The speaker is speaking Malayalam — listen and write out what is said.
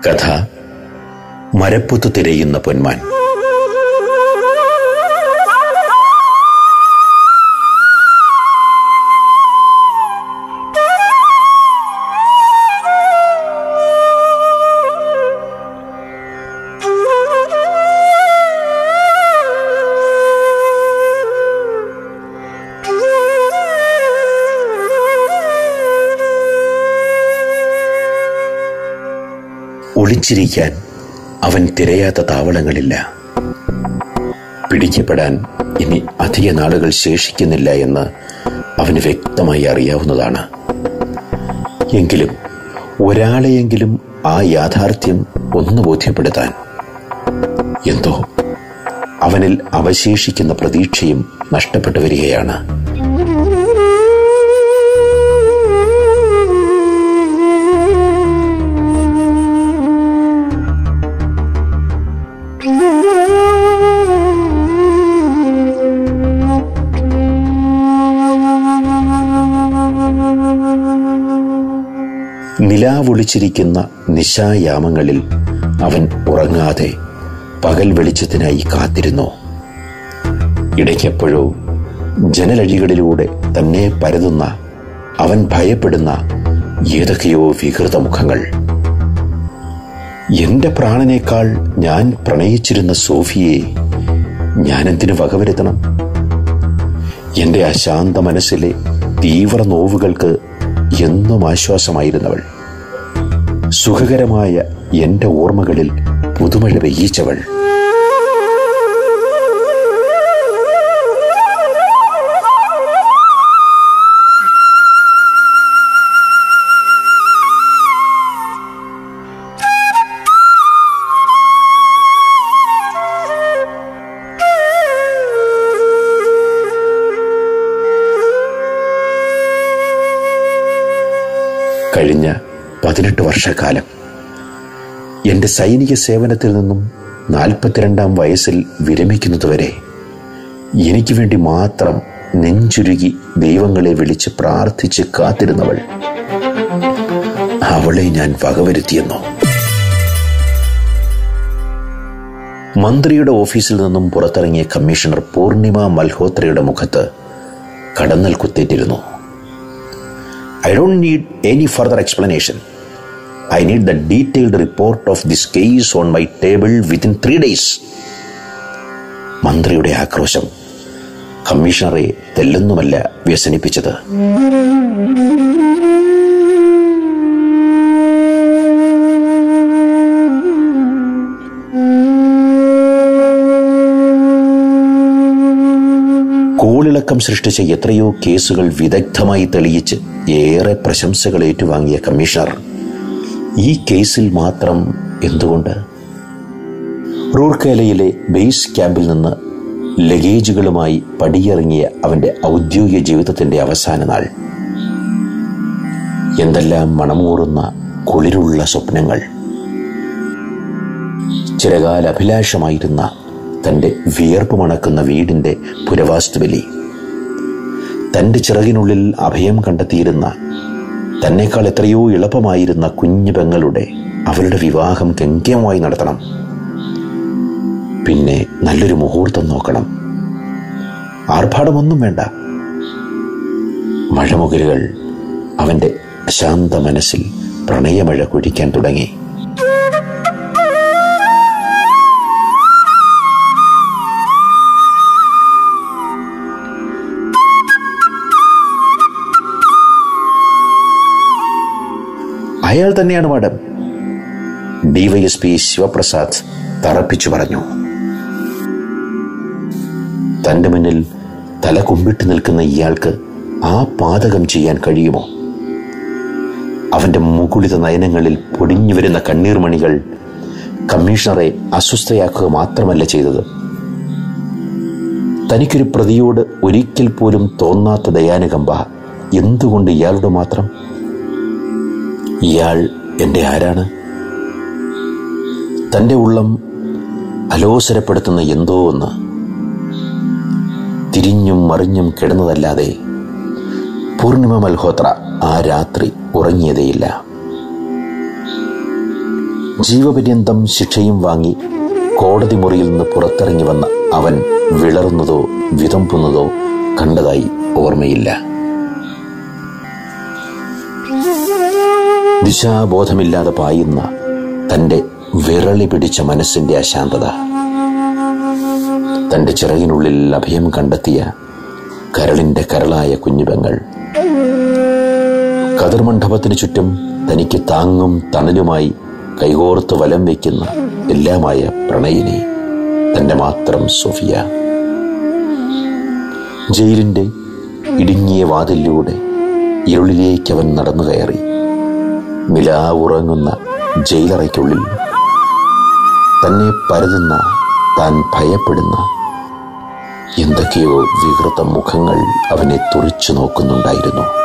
കഥ മരപ്പുത്ത് തിരയുന്ന പൊന്മാൻ ഒളിച്ചിരിക്കാൻ അവൻ തിരയാത്ത താവളങ്ങളില്ല പിടിക്കപ്പെടാൻ ഇനി അധിക നാളുകൾ ശേഷിക്കുന്നില്ല എന്ന് അവന് വ്യക്തമായി അറിയാവുന്നതാണ് എങ്കിലും ഒരാളെയെങ്കിലും ആ യാഥാർത്ഥ്യം ഒന്ന് ബോധ്യപ്പെടുത്താൻ എന്തോ അവനിൽ അവശേഷിക്കുന്ന പ്രതീക്ഷയും നഷ്ടപ്പെട്ടു വരികയാണ് നിലാവൊളിച്ചിരിക്കുന്ന നിശായാമങ്ങളിൽ അവൻ ഉറങ്ങാതെ പകൽ വെളിച്ചത്തിനായി കാത്തിരുന്നു ഇടയ്ക്കെപ്പോഴോ ജനലഴികളിലൂടെ തന്നെ പരതുന്ന അവൻ ഭയപ്പെടുന്ന ഏതൊക്കെയോ വികൃത മുഖങ്ങൾ എന്റെ പ്രാണനേക്കാൾ ഞാൻ പ്രണയിച്ചിരുന്ന സോഫിയെ ഞാനെന്തിനു വകവരുത്തണം എന്റെ അശാന്ത മനസ്സിലെ തീവ്ര നോവുകൾക്ക് എന്നും ആശ്വാസമായിരുന്നവൾ സുഖകരമായ എന്റെ ഓർമ്മകളിൽ പുതുമഴ പെയ്യിച്ചവൾ കഴിഞ്ഞ പതിനെട്ട് വർഷക്കാലം എന്റെ സൈനിക സേവനത്തിൽ നിന്നും നാൽപ്പത്തിരണ്ടാം വയസ്സിൽ വിരമിക്കുന്നതുവരെ എനിക്ക് വേണ്ടി മാത്രം നെഞ്ചുരുകി ദൈവങ്ങളെ വിളിച്ച് പ്രാർത്ഥിച്ച് കാത്തിരുന്നവൾ അവളെ ഞാൻ വകവരുത്തിയെന്നോ മന്ത്രിയുടെ ഓഫീസിൽ നിന്നും പുറത്തിറങ്ങിയ കമ്മീഷണർ പൂർണിമ മൽഹോത്രയുടെ മുഖത്ത് കടന്നൽ കുത്തേറ്റിരുന്നു I don't need any further explanation. I need the detailed report of this case on my table within three days. മന്ത്രിയുടെ ആക്രോശം കമ്മീഷണറെ തെല്ലൊന്നുമല്ല വ്യസനിപ്പിച്ചത് കോളിളക്കം സൃഷ്ടിച്ച എത്രയോ കേസുകൾ വിദഗ്ധമായി തെളിയിച്ച് ഏറെ പ്രശംസകൾ ഏറ്റുവാങ്ങിയ കമ്മീഷണർ ഈ കേസിൽ മാത്രം എന്തുകൊണ്ട് റൂർക്കേലയിലെ ബേസ് ക്യാമ്പിൽ നിന്ന് ലഗേജുകളുമായി പടിയിറങ്ങിയ അവന്റെ ഔദ്യോഗിക ജീവിതത്തിന്റെ അവസാന നാൾ എന്തെല്ലാം മണമൂറുന്ന കുളിരുള്ള സ്വപ്നങ്ങൾ ചിരകാല അഭിലാഷമായിരുന്ന തന്റെ വിയർപ്പ് മണക്കുന്ന വീടിന്റെ പുരവാസ്തുബലി തന്റെ ചിറകിനുള്ളിൽ അഭയം കണ്ടെത്തിയിരുന്ന തന്നെക്കാൾ എത്രയോ എളുപ്പമായിരുന്ന കുഞ്ഞു പെങ്ങളുടെ അവളുടെ വിവാഹം ഗംഭീരമായി നടത്തണം പിന്നെ നല്ലൊരു മുഹൂർത്തം നോക്കണം ആർഭാടമൊന്നും വേണ്ട മഴമുകിലുകൾ അവന്റെ അശാന്ത മനസ്സിൽ പ്രണയമഴ കുഴിക്കാൻ തുടങ്ങി അയാൾ തന്നെയാണ് മാഡം ഡിവൈഎസ്പി ശിവപ്രസാദ് തറപ്പിച്ചു പറഞ്ഞു തന്റെ മുന്നിൽ തല കുമ്പിട്ട് നിൽക്കുന്ന ഇയാൾക്ക് ആ പാതകം ചെയ്യാൻ കഴിയുമോ അവന്റെ മുകുളിത നയനങ്ങളിൽ പൊടിഞ്ഞു വരുന്ന കണ്ണീർമണികൾ കമ്മീഷണറെ അസ്വസ്ഥയാക്കുക മാത്രമല്ല ചെയ്തത് തനിക്കൊരു പ്രതിയോട് ഒരിക്കൽ പോലും തോന്നാത്ത ദയാനുകമ്പ എന്തുകൊണ്ട് ഇയാളുടെ മാത്രം ഇയാൾ എൻ്റെ ആരാണ് തൻ്റെ ഉള്ളം അലോസരപ്പെടുത്തുന്ന എന്തോ ഒന്ന് തിരിഞ്ഞും മറിഞ്ഞും കിടന്നതല്ലാതെ പൂർണിമ മൽഹോത്ര ആ രാത്രി ഉറങ്ങിയതേയില്ല ജീവപര്യന്തം ശിക്ഷയും വാങ്ങി കോടതി മുറിയിൽ നിന്ന് പുറത്തിറങ്ങി വന്ന അവൻ വിളറുന്നതോ വിതമ്പുന്നതോ കണ്ടതായി ഓർമ്മയില്ല ദിശാബോധമില്ലാതെ പായുന്ന തന്റെ വിരളി പിടിച്ച മനസ്സിന്റെ അശാന്തത തന്റെ ചിറകിനുള്ളിൽ അഭയം കണ്ടെത്തിയ കരളിന്റെ കരളായ കുഞ്ഞുപെങ്ങൾ കതിർമണ്ഡപത്തിന് ചുറ്റും തനിക്ക് താങ്ങും തണലുമായി കൈകോർത്ത് വലം വയ്ക്കുന്ന എല്ലാമായ പ്രണയിനി തന്റെ മാത്രം സോഫിയ ജയിലിന്റെ ഇടുങ്ങിയ വാതിലിലൂടെ ഇരുളിലേക്ക് അവൻ നടന്നു കയറി നിലാവുറങ്ങുന്ന ജയിലറയ്ക്കുള്ളിൽ തന്നെ പരതുന്ന താൻ ഭയപ്പെടുന്ന എന്തൊക്കെയോ വികൃത മുഖങ്ങൾ അവനെ തുറിച്ചു നോക്കുന്നുണ്ടായിരുന്നു